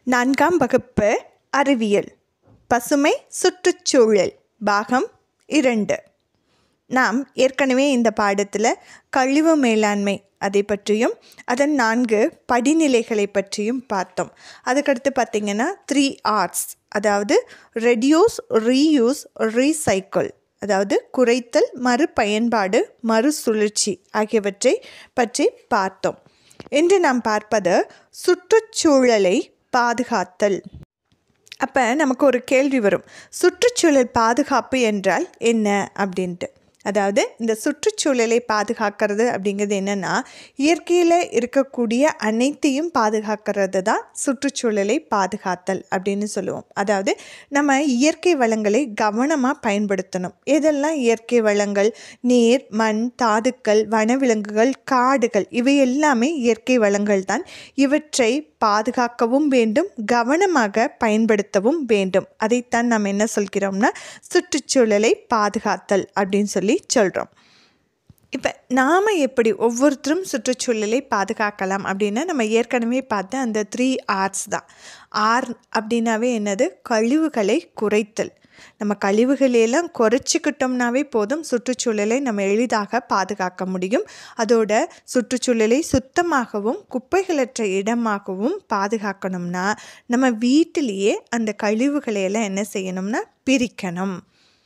நான்காம் வகுப்பு அறிவியல் பசுமை சுற்றுச்சூழல் பாகம் இரண்டு நாம் ஏற்கனவே இந்த பாடத்தில் கழிவு மேலாண்மை அதை பற்றியும் அதன் நான்கு படிநிலைகளை பற்றியும் பார்த்தோம் அதுக்கடுத்து பார்த்திங்கன்னா த்ரீ ஆர்ட்ஸ் அதாவது ரெடியூஸ் ரீயூஸ் ரீசைக்கிள் அதாவது குறைத்தல் மறுபயன்பாடு மறுசுழற்சி ஆகியவற்றை பற்றி பார்த்தோம் இன்று நாம் பார்ப்பது சுற்றுச்சூழலை பாதுகாத்தல் அப்போ நமக்கு ஒரு கேள்வி வரும் சுற்றுச்சூழல் பாதுகாப்பு என்றால் என்ன அப்படின்ட்டு அதாவது இந்த சுற்றுச்சூழலை பாதுகாக்கிறது அப்படிங்கிறது என்னென்னா இயற்கையில் இருக்கக்கூடிய அனைத்தையும் பாதுகாக்கிறது தான் சுற்றுச்சூழலை பாதுகாத்தல் அப்படின்னு சொல்லுவோம் அதாவது நம்ம இயற்கை வளங்களை கவனமாக பயன்படுத்தணும் எதெல்லாம் இயற்கை வளங்கள் நீர் மண் தாதுக்கள் வனவிலங்குகள் காடுகள் இவை எல்லாமே இயற்கை வளங்கள் தான் இவற்றை பாதுகாக்கவும் வேண்டும் கவனமாக பயன்படுத்தவும் வேண்டும் அதைத்தான் நம்ம என்ன சொல்கிறோம்னா சுற்றுச்சூழலை பாதுகாத்தல் அப்படின்னு சொல்லி சொல்கிறோம் இப்போ நாம் எப்படி ஒவ்வொருத்தரும் சுற்றுச்சூழலை பாதுகாக்கலாம் அப்படின்னா நம்ம ஏற்கனவே பார்த்த அந்த த்ரீ ஆர்ட்ஸ் தான் ஆர் அப்படின்னாவே என்னது கழிவுகளை குறைத்தல் நம்ம கழிவுகளையெல்லாம் குறைச்சிக்கிட்டோம்னாவே போதும் சுற்றுச்சூழலை நம்ம எளிதாக பாதுகாக்க முடியும் அதோட சுற்றுச்சூழலை சுத்தமாகவும் குப்பைகளற்ற இடமாகவும் பாதுகாக்கணும்னா நம்ம வீட்டிலேயே அந்த கழிவுகளையெல்லாம் என்ன செய்யணும்னா பிரிக்கணும்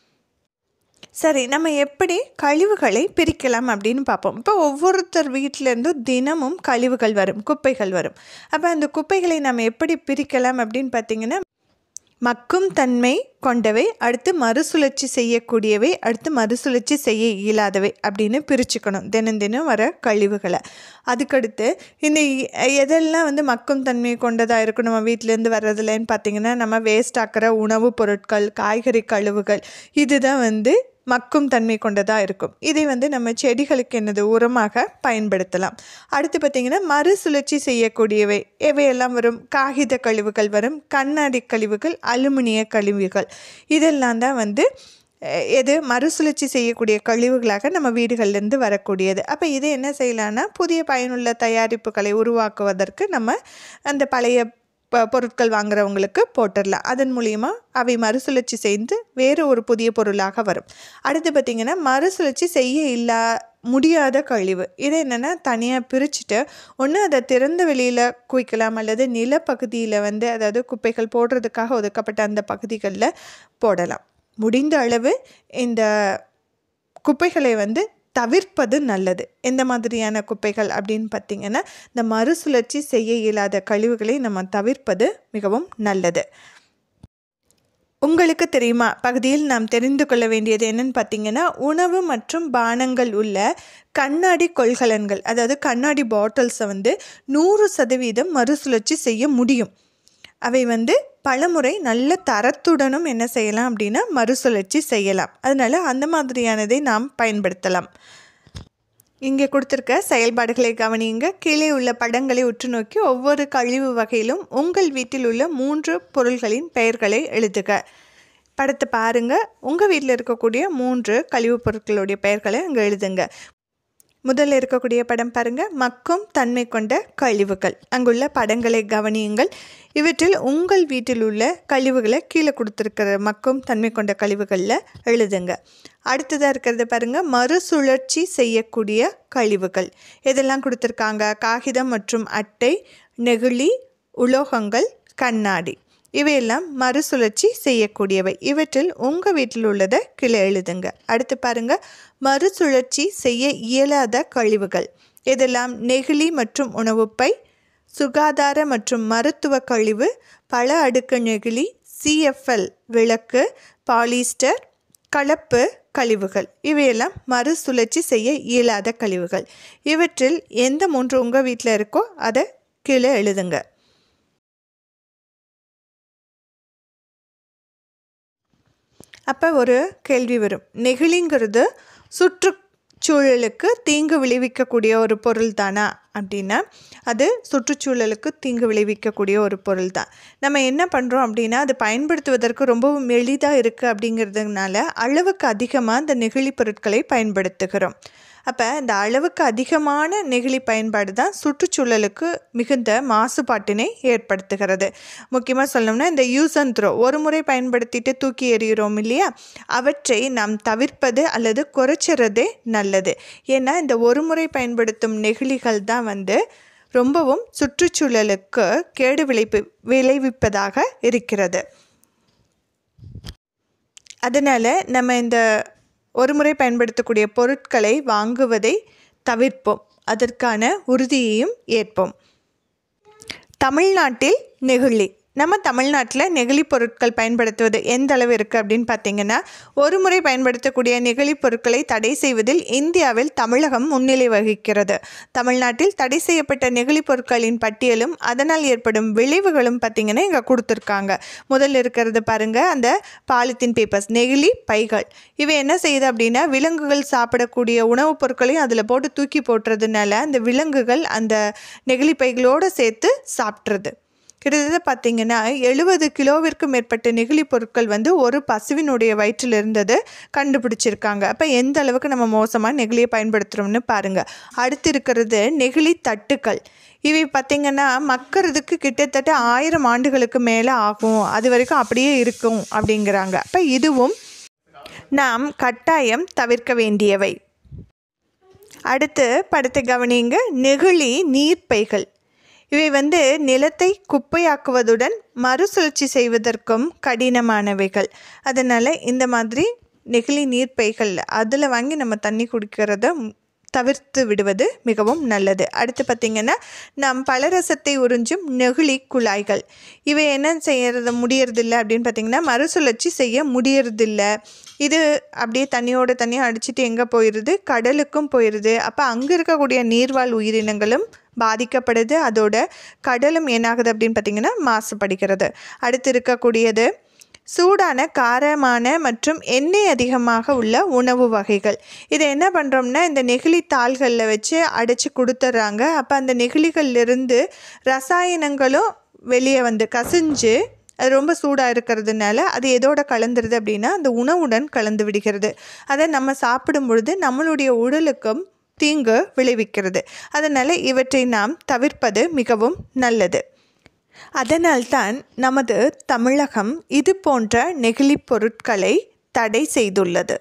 சரி நம்ம எப்படி கழிவுகளை பிரிக்கலாம் அப்படின்னு பார்ப்போம் இப்போ ஒவ்வொருத்தர் வீட்டிலேருந்தும் தினமும் கழிவுகள் வரும் குப்பைகள் வரும் அப்போ அந்த குப்பைகளை நம்ம எப்படி பிரிக்கலாம் அப்படின்னு பார்த்தீங்கன்னா மக்கும் தன்மை கொண்டவை அடுத்து மறுசுழற்சி செய்யக்கூடியவை அடுத்து மறுசுழற்சி செய்ய இயலாதவை அப்படின்னு பிரிச்சுக்கணும் தினம் தினம் வர கழிவுகளை அதுக்கடுத்து இந்த எதெல்லாம் வந்து மக்கும் தன்மை கொண்டதாக இருக்கும் நம்ம வீட்டிலேருந்து வர்றதுலன்னு பார்த்தீங்கன்னா நம்ம வேஸ்ட் ஆக்கிற உணவுப் பொருட்கள் காய்கறி கழிவுகள் இதுதான் வந்து மக்கும் தன்மை கொண்டதாக இருக்கும் இதை வந்து நம்ம செடிகளுக்கு என்னது உரமாக பயன்படுத்தலாம் அடுத்து பார்த்திங்கன்னா மறுசுழற்சி செய்யக்கூடியவை எவையெல்லாம் வரும் காகித கழிவுகள் வரும் கண்ணாடி கழிவுகள் அலுமினிய கழிவுகள் இதெல்லாம் தான் வந்து எது மறுசுழற்சி செய்யக்கூடிய கழிவுகளாக நம்ம வீடுகள்லேருந்து வரக்கூடியது அப்போ இதை என்ன செய்யலான்னா புதிய பயனுள்ள தயாரிப்புகளை உருவாக்குவதற்கு நம்ம அந்த பழைய ப பொருட்கள் வாங்குறவங்களுக்கு போட்டுடலாம் அதன் மூலிமா அவை மறுசுழற்சி செய்து வேறு ஒரு புதிய பொருளாக வரும் அடுத்து பார்த்திங்கன்னா மறுசுழற்சி செய்ய இல்லா முடியாத கழிவு இது என்னென்னா தனியாக பிரிச்சுட்டு ஒன்று அதை திறந்த வெளியில் குவிக்கலாம் அல்லது நிலப்பகுதியில் வந்து அதாவது குப்பைகள் போடுறதுக்காக ஒதுக்கப்பட்ட அந்த பகுதிகளில் போடலாம் முடிந்த அளவு இந்த குப்பைகளை வந்து தவிர்ப்பது நல்லது எந்த மாதிரியான குப்பைகள் அப்படின்னு பார்த்திங்கன்னா இந்த மறுசுழற்சி செய்ய இயலாத கழிவுகளை நம்ம தவிர்ப்பது மிகவும் நல்லது உங்களுக்கு தெரியுமா பகுதியில் நாம் தெரிந்து கொள்ள வேண்டியது என்னன்னு பார்த்தீங்கன்னா உணவு மற்றும் பானங்கள் உள்ள கண்ணாடி கொள்கலன்கள் அதாவது கண்ணாடி பாட்டில்ஸை வந்து நூறு சதவீதம் மறுசுழற்சி செய்ய முடியும் அவை வந்து பலமுறை நல்ல தரத்துடனும் என்ன செய்யலாம் அப்படின்னா மறுசுழற்சி செய்யலாம் அதனால் அந்த மாதிரியானதை நாம் பயன்படுத்தலாம் இங்கே கொடுத்துருக்க செயல்பாடுகளை கவனியுங்க கீழே உள்ள படங்களை உற்று நோக்கி ஒவ்வொரு கழிவு வகையிலும் உங்கள் வீட்டில் உள்ள மூன்று பொருள்களின் பெயர்களை எழுதுக படத்தை பாருங்கள் உங்கள் வீட்டில் இருக்கக்கூடிய மூன்று கழிவுப் பொருட்களுடைய பெயர்களை அங்கே எழுதுங்க முதல்ல இருக்கக்கூடிய படம் பாருங்கள் மக்கும் தன்மை கொண்ட கழிவுகள் அங்குள்ள படங்களை கவனியுங்கள் இவற்றில் உங்கள் வீட்டில் உள்ள கழிவுகளை கீழே கொடுத்துருக்கிற மக்கும் தன்மை கொண்ட கழிவுகளில் எழுதுங்க அடுத்ததாக இருக்கிறத பாருங்கள் மறுசுழற்சி செய்யக்கூடிய கழிவுகள் இதெல்லாம் கொடுத்துருக்காங்க காகிதம் மற்றும் அட்டை நெகிழி உலோகங்கள் கண்ணாடி இவையெல்லாம் மறுசுழற்சி செய்யக்கூடியவை இவற்றில் உங்கள் வீட்டில் உள்ளதை கீழே எழுதுங்க அடுத்து பாருங்கள் மறுசுழற்சி செய்ய இயலாத கழிவுகள் இதெல்லாம் நெகிழி மற்றும் உணவுப்பை சுகாதார மற்றும் மருத்துவ கழிவு பல அடுக்கு நெகிழி சிஎஃப்எல் விளக்கு பாலிஸ்டர் கலப்பு கழிவுகள் இவையெல்லாம் மறுசுழற்சி செய்ய இயலாத கழிவுகள் இவற்றில் எந்த மூன்று உங்கள் வீட்டில் இருக்கோ அதை கீழே எழுதுங்க அப்போ ஒரு கேள்வி வரும் நெகிழிங்கிறது சுற்றுச்சூழலுக்கு தீங்கு விளைவிக்கக்கூடிய ஒரு பொருள் தானா அப்படின்னா அது சுற்றுச்சூழலுக்கு தீங்கு விளைவிக்கக்கூடிய ஒரு பொருள் தான் நம்ம என்ன பண்ணுறோம் அப்படின்னா அது பயன்படுத்துவதற்கு ரொம்பவும் எளிதாக இருக்குது அப்படிங்கிறதுனால அளவுக்கு அதிகமாக அந்த நெகிழி பொருட்களை பயன்படுத்துகிறோம் அப்போ இந்த அளவுக்கு அதிகமான நெகிழி பயன்பாடு தான் சுற்றுச்சூழலுக்கு மிகுந்த மாசுபாட்டினை ஏற்படுத்துகிறது முக்கியமாக சொல்லணும்னா இந்த யூஸ் அண்ட் த்ரோ ஒரு முறை பயன்படுத்திட்டு தூக்கி எறிகிறோம் இல்லையா அவற்றை நாம் தவிர்ப்பது அல்லது குறைச்சிறதே நல்லது ஏன்னா இந்த ஒரு முறை பயன்படுத்தும் நெகிழிகள் தான் வந்து ரொம்பவும் சுற்றுச்சூழலுக்கு கேடு விளைப்பு விளைவிப்பதாக இருக்கிறது அதனால் நம்ம இந்த ஒரு முறை பயன்படுத்தக்கூடிய பொருட்களை வாங்குவதை தவிர்ப்போம் அதற்கான உறுதியையும் ஏற்போம் தமிழ்நாட்டில் நெகிழி நம்ம தமிழ்நாட்டில் நெகிழி பொருட்கள் பயன்படுத்துவது எந்த அளவு இருக்குது அப்படின்னு பார்த்தீங்கன்னா ஒரு முறை பயன்படுத்தக்கூடிய நெகிழி பொருட்களை தடை செய்வதில் இந்தியாவில் தமிழகம் முன்னிலை வகிக்கிறது தமிழ்நாட்டில் தடை செய்யப்பட்ட நெகிழி பொருட்களின் பட்டியலும் அதனால் ஏற்படும் விளைவுகளும் பார்த்திங்கன்னா இங்கே கொடுத்துருக்காங்க முதல்ல இருக்கிறது பாருங்கள் அந்த பாலித்தீன் பேப்பர்ஸ் நெகிழி பைகள் இவை என்ன செய்யுது அப்படின்னா விலங்குகள் சாப்பிடக்கூடிய உணவுப் பொருட்களையும் அதில் போட்டு தூக்கி போட்டுறதுனால அந்த விலங்குகள் அந்த நெகிழி பைகளோடு சேர்த்து சாப்பிட்றது கிட்டத்தட்ட பார்த்தீங்கன்னா எழுபது கிலோவிற்கு மேற்பட்ட நெகிழி பொருட்கள் வந்து ஒரு பசுவினுடைய வயிற்றில் இருந்தது கண்டுபிடிச்சிருக்காங்க அப்போ எந்த அளவுக்கு நம்ம மோசமாக நெகிழியை பயன்படுத்துகிறோம்னு பாருங்கள் அடுத்து இருக்கிறது நெகிழி தட்டுக்கள் இவை பார்த்திங்கன்னா மக்கிறதுக்கு கிட்டத்தட்ட ஆயிரம் ஆண்டுகளுக்கு மேலே ஆகும் அது வரைக்கும் அப்படியே இருக்கும் அப்படிங்கிறாங்க அப்போ இதுவும் நாம் கட்டாயம் தவிர்க்க வேண்டியவை அடுத்து படத்தை கவனிங்க நெகிழி நீர்ப்பைகள் இவை வந்து நிலத்தை குப்பையாக்குவதுடன் மறுசுழற்சி செய்வதற்கும் கடினமானவைகள் அதனால் இந்த மாதிரி நெகிழி நீர்ப்பைகள் அதில் வாங்கி நம்ம தண்ணி குடிக்கிறத தவிர்த்து விடுவது மிகவும் நல்லது அடுத்து பார்த்திங்கன்னா நம் பலரசத்தை உறிஞ்சும் நெகிழி குழாய்கள் இவை என்ன செய்யறது முடியறதில்ல அப்படின்னு பார்த்திங்கன்னா மறுசுழற்சி செய்ய முடியறதில்ல இது அப்படியே தண்ணியோட தண்ணியை அடிச்சுட்டு எங்கே போயிடுது கடலுக்கும் போயிடுது அப்போ அங்கே இருக்கக்கூடிய நீர்வாழ் உயிரினங்களும் பாதிக்கப்படுது அதோட கடலும் என்னாகுது அப்படின்னு பார்த்திங்கன்னா மாசுபடுகிறது அடுத்து இருக்கக்கூடியது சூடான காரமான மற்றும் எண்ணெய் அதிகமாக உள்ள உணவு வகைகள் இதை என்ன பண்ணுறோம்னா இந்த நெகிழி தாள்களில் வச்சு அடைச்சி கொடுத்துட்றாங்க அப்போ அந்த நெகிழிகள்லேருந்து ரசாயனங்களும் வெளியே வந்து கசிஞ்சு அது ரொம்ப சூடாக இருக்கிறதுனால அது எதோட கலந்துருது அப்படின்னா அந்த உணவுடன் கலந்து விடுகிறது அதை நம்ம சாப்பிடும் பொழுது நம்மளுடைய உடலுக்கும் தீங்கு விளைவிக்கிறது அதனால் இவற்றை நாம் தவிர்ப்பது மிகவும் நல்லது அதனால்தான் நமது தமிழகம் இது போன்ற நெகிழி பொருட்களை தடை செய்துள்ளது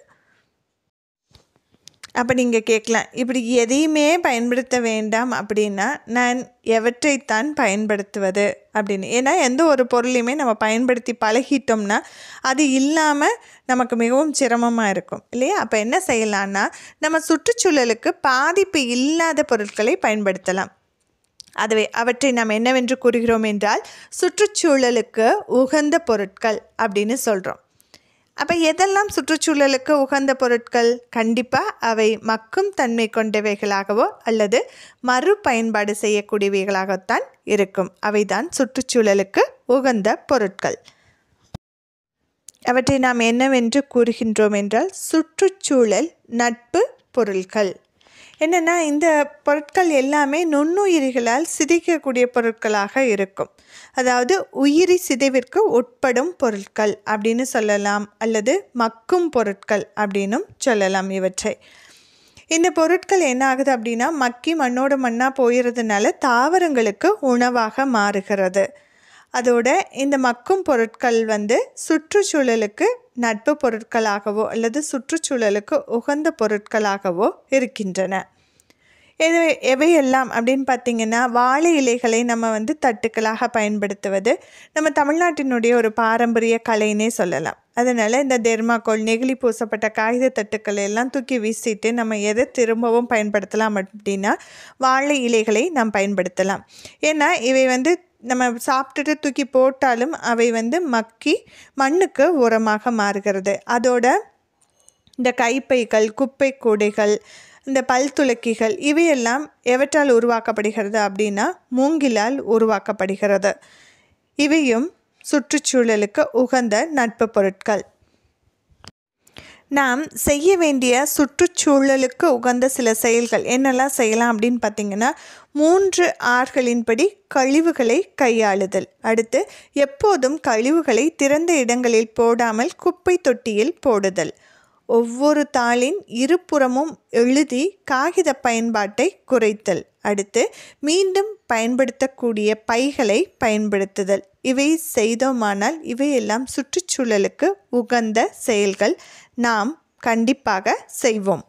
அப்போ நீங்கள் கேட்கலாம் இப்படி எதையுமே பயன்படுத்த வேண்டாம் அப்படின்னா நான் எவற்றைத்தான் பயன்படுத்துவது அப்படின்னு ஏன்னா எந்த ஒரு பொருளையுமே நம்ம பயன்படுத்தி பழகிட்டோம்னா அது இல்லாமல் நமக்கு மிகவும் சிரமமாக இருக்கும் இல்லையா அப்போ என்ன செய்யலான்னா நம்ம சுற்றுச்சூழலுக்கு பாதிப்பு இல்லாத பொருட்களை பயன்படுத்தலாம் அதுவே அவற்றை நாம் என்னவென்று கூறுகிறோம் என்றால் சுற்றுச்சூழலுக்கு உகந்த பொருட்கள் அப்படின்னு சொல்கிறோம் அப்போ எதெல்லாம் சுற்றுச்சூழலுக்கு உகந்த பொருட்கள் கண்டிப்பாக அவை மக்கும் தன்மை கொண்டவைகளாகவோ அல்லது மறுபயன்பாடு செய்யக்கூடியவைகளாகத்தான் இருக்கும் அவைதான் சுற்றுச்சூழலுக்கு உகந்த பொருட்கள் அவற்றை நாம் என்னவென்று கூறுகின்றோம் என்றால் சுற்றுச்சூழல் நட்பு பொருட்கள் என்னென்னா இந்த பொருட்கள் எல்லாமே நுண்ணுயிரிகளால் சிதைக்கக்கூடிய பொருட்களாக இருக்கும் அதாவது உயிரி சிதைவிற்கு உட்படும் பொருட்கள் அப்படின்னு சொல்லலாம் அல்லது மக்கும் பொருட்கள் அப்படின்னும் சொல்லலாம் இவற்றை இந்த பொருட்கள் என்ன ஆகுது அப்படின்னா மக்கி மண்ணோட மண்ணாக போயிடுறதுனால தாவரங்களுக்கு உணவாக மாறுகிறது அதோட இந்த மக்கும் பொருட்கள் வந்து சுற்றுச்சூழலுக்கு நட்பு பொருட்களாகவோ அல்லது சுற்றுச்சூழலுக்கு உகந்த பொருட்களாகவோ இருக்கின்றன எது எவையெல்லாம் அப்படின்னு பார்த்திங்கன்னா வாழை இலைகளை நம்ம வந்து தட்டுக்களாக பயன்படுத்துவது நம்ம தமிழ்நாட்டினுடைய ஒரு பாரம்பரிய கலைன்னே சொல்லலாம் அதனால் இந்த தெர்மாக்கோல் நெகிழி பூசப்பட்ட காகித தட்டுக்களை எல்லாம் தூக்கி வீசிட்டு நம்ம எதை திரும்பவும் பயன்படுத்தலாம் அப்படின்னா வாழை இலைகளை நாம் பயன்படுத்தலாம் ஏன்னா இவை வந்து நம்ம சாப்பிட்டுட்டு தூக்கி போட்டாலும் அவை வந்து மக்கி மண்ணுக்கு உரமாக மாறுகிறது அதோட இந்த கைப்பைகள் குப்பை கூடைகள் இந்த பல் துளக்கிகள் இவையெல்லாம் எவற்றால் உருவாக்கப்படுகிறது அப்படின்னா மூங்கிலால் உருவாக்கப்படுகிறது இவையும் சுற்றுச்சூழலுக்கு உகந்த நட்பு பொருட்கள் நாம் செய்ய வேண்டிய சுற்றுச்சூழலுக்கு உகந்த சில செயல்கள் என்னெல்லாம் செய்யலாம் அப்படின்னு பார்த்தீங்கன்னா மூன்று ஆறுகளின்படி கழிவுகளை கையாளுதல் அடுத்து எப்போதும் கழிவுகளை திறந்த இடங்களில் போடாமல் குப்பை தொட்டியில் போடுதல் ஒவ்வொரு தாளின் இருபுறமும் எழுதி காகித பயன்பாட்டை குறைத்தல் அடுத்து மீண்டும் பயன்படுத்தக்கூடிய பைகளை பயன்படுத்துதல் இவை செய்தோமானால் இவையெல்லாம் சுற்றுச்சூழலுக்கு உகந்த செயல்கள் நாம் கண்டிப்பாக செய்வோம்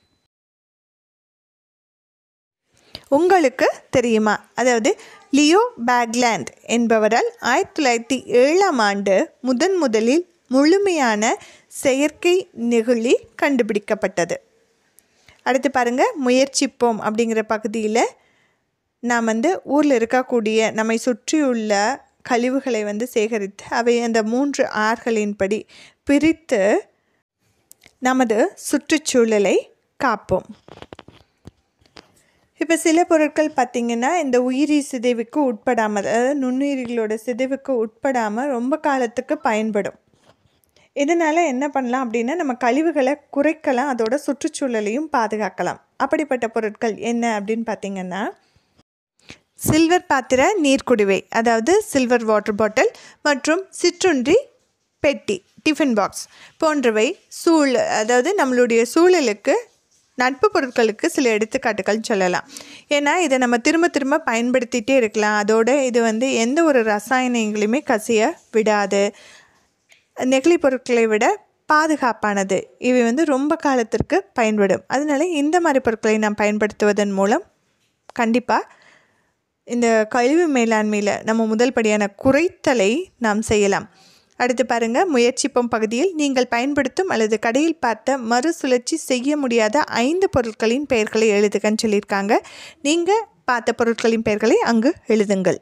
உங்களுக்கு தெரியுமா அதாவது லியோ பேக்லேண்ட் என்பவரால் ஆயிரத்தி தொள்ளாயிரத்தி ஏழாம் ஆண்டு முதன் முதலில் முழுமையான செயற்கை நெகிழி கண்டுபிடிக்கப்பட்டது அடுத்து பாருங்கள் முயற்சிப்போம் அப்படிங்கிற பகுதியில் நாம் வந்து ஊரில் இருக்கக்கூடிய நம்மை சுற்றியுள்ள கழிவுகளை வந்து சேகரித்து அவை அந்த மூன்று ஆறுகளின்படி பிரித்து நமது சுற்றுச்சூழலை காப்போம் இப்போ சில பொருட்கள் பார்த்திங்கன்னா இந்த உயிரி சிதைவுக்கு உட்படாமல் அதாவது நுண்ணுயிரிகளோட சிதைவுக்கு உட்படாமல் ரொம்ப காலத்துக்கு பயன்படும் இதனால் என்ன பண்ணலாம் அப்படின்னா நம்ம கழிவுகளை குறைக்கலாம் அதோட சுற்றுச்சூழலையும் பாதுகாக்கலாம் அப்படிப்பட்ட பொருட்கள் என்ன அப்படின்னு பார்த்திங்கன்னா சில்வர் பாத்திர நீர்க்குடிவை அதாவது சில்வர் வாட்டர் பாட்டில் மற்றும் சிற்றுண்டி பெட்டி டிஃபன் பாக்ஸ் போன்றவை சூழ் அதாவது நம்மளுடைய சூழலுக்கு நட்பு பொருட்களுக்கு சில எடுத்துக்காட்டுகள் சொல்லலாம் ஏன்னா இதை நம்ம திரும்ப திரும்ப பயன்படுத்திகிட்டே இருக்கலாம் அதோட இது வந்து எந்த ஒரு ரசாயனங்களையுமே கசிய விடாது நெகிழி பொருட்களை விட பாதுகாப்பானது இவை வந்து ரொம்ப காலத்திற்கு பயன்படும் அதனால இந்த மாதிரி பொருட்களை நாம் பயன்படுத்துவதன் மூலம் கண்டிப்பாக இந்த கழிவு மேலாண்மையில் நம்ம முதல் படியான குறைத்தலை நாம் செய்யலாம் அடுத்து பாருங்கள் முயற்சிப்போம் பகுதியில் நீங்கள் பயன்படுத்தும் அல்லது கடையில் பார்த்த மறுசுழற்சி செய்ய முடியாத ஐந்து பொருட்களின் பெயர்களை எழுதுகன்னு சொல்லியிருக்காங்க நீங்கள் பார்த்த பொருட்களின் பெயர்களை அங்கு எழுதுங்கள்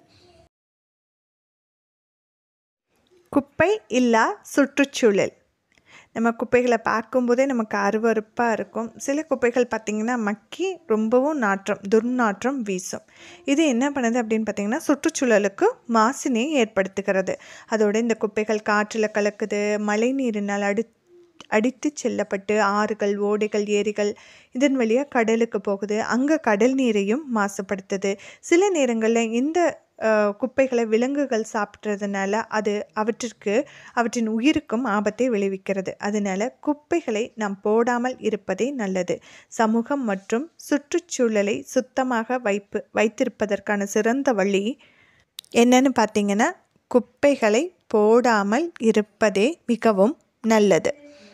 குப்பை இல்லா சுற்றுச்சூழல் நம்ம குப்பைகளை பார்க்கும்போதே நமக்கு அருவறுப்பாக இருக்கும் சில குப்பைகள் பார்த்திங்கன்னா மக்கி ரொம்பவும் நாற்றம் துர்நாற்றம் வீசும் இது என்ன பண்ணுது அப்படின்னு பார்த்திங்கன்னா சுற்றுச்சூழலுக்கு மாசினை ஏற்படுத்துகிறது அதோட இந்த குப்பைகள் காற்றில் கலக்குது மழை நீரினால் அடி அடித்து செல்லப்பட்டு ஆறுகள் ஓடைகள் ஏரிகள் இதன் வழியாக கடலுக்கு போகுது அங்கே கடல் நீரையும் மாசுபடுத்துது சில நேரங்களில் இந்த குப்பைகளை விலங்குகள் சாப்பிட்றதுனால அது அவற்றிற்கு அவற்றின் உயிருக்கும் ஆபத்தை விளைவிக்கிறது அதனால் குப்பைகளை நாம் போடாமல் இருப்பதே நல்லது சமூகம் மற்றும் சுற்றுச்சூழலை சுத்தமாக வைப்பு வைத்திருப்பதற்கான சிறந்த வழி என்னன்னு பார்த்தீங்கன்னா குப்பைகளை போடாமல் இருப்பதே மிகவும் நல்லது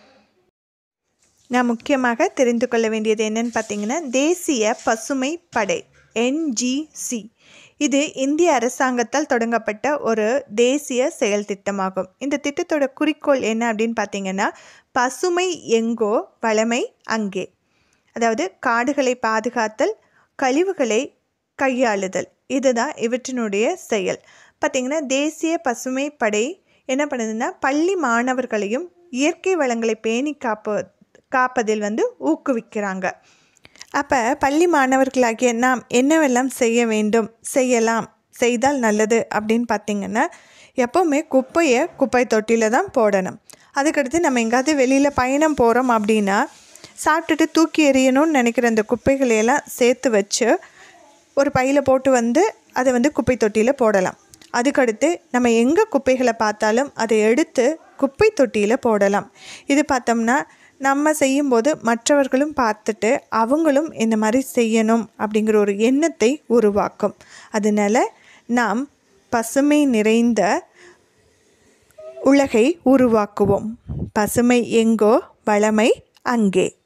நான் முக்கியமாக தெரிந்து கொள்ள வேண்டியது என்னன்னு பார்த்தீங்கன்னா தேசிய பசுமை படை என்ஜிசி இது இந்திய அரசாங்கத்தால் தொடங்கப்பட்ட ஒரு தேசிய செயல் திட்டமாகும் இந்த திட்டத்தோட குறிக்கோள் என்ன அப்படின்னு பார்த்தீங்கன்னா பசுமை எங்கோ வளமை அங்கே அதாவது காடுகளை பாதுகாத்தல் கழிவுகளை கையாளுதல் இதுதான் இவற்றினுடைய செயல் பார்த்திங்கன்னா தேசிய பசுமை படை என்ன பண்ணுதுன்னா பள்ளி மாணவர்களையும் இயற்கை வளங்களை பேணி காப்பு காப்பதில் வந்து ஊக்குவிக்கிறாங்க அப்போ பள்ளி மாணவர்களாகிய நாம் என்னவெல்லாம் செய்ய வேண்டும் செய்யலாம் செய்தால் நல்லது அப்படின்னு பார்த்திங்கன்னா எப்போவுமே குப்பையை குப்பை தொட்டியில் தான் போடணும் அதுக்கடுத்து நம்ம எங்கேயாவது வெளியில் பயணம் போகிறோம் அப்படின்னா சாப்பிட்டுட்டு தூக்கி எறியணும்னு நினைக்கிற அந்த குப்பைகளையெல்லாம் சேர்த்து வச்சு ஒரு பையில் போட்டு வந்து அதை வந்து குப்பை தொட்டியில் போடலாம் அதுக்கடுத்து நம்ம எங்கே குப்பைகளை பார்த்தாலும் அதை எடுத்து குப்பை தொட்டியில் போடலாம் இது பார்த்தோம்னா நம்ம செய்யும்போது மற்றவர்களும் பார்த்துட்டு அவங்களும் இந்த மாதிரி செய்யணும் அப்படிங்கிற ஒரு எண்ணத்தை உருவாக்கும் அதனால் நாம் பசுமை நிறைந்த உலகை உருவாக்குவோம் பசுமை எங்கோ வளமை அங்கே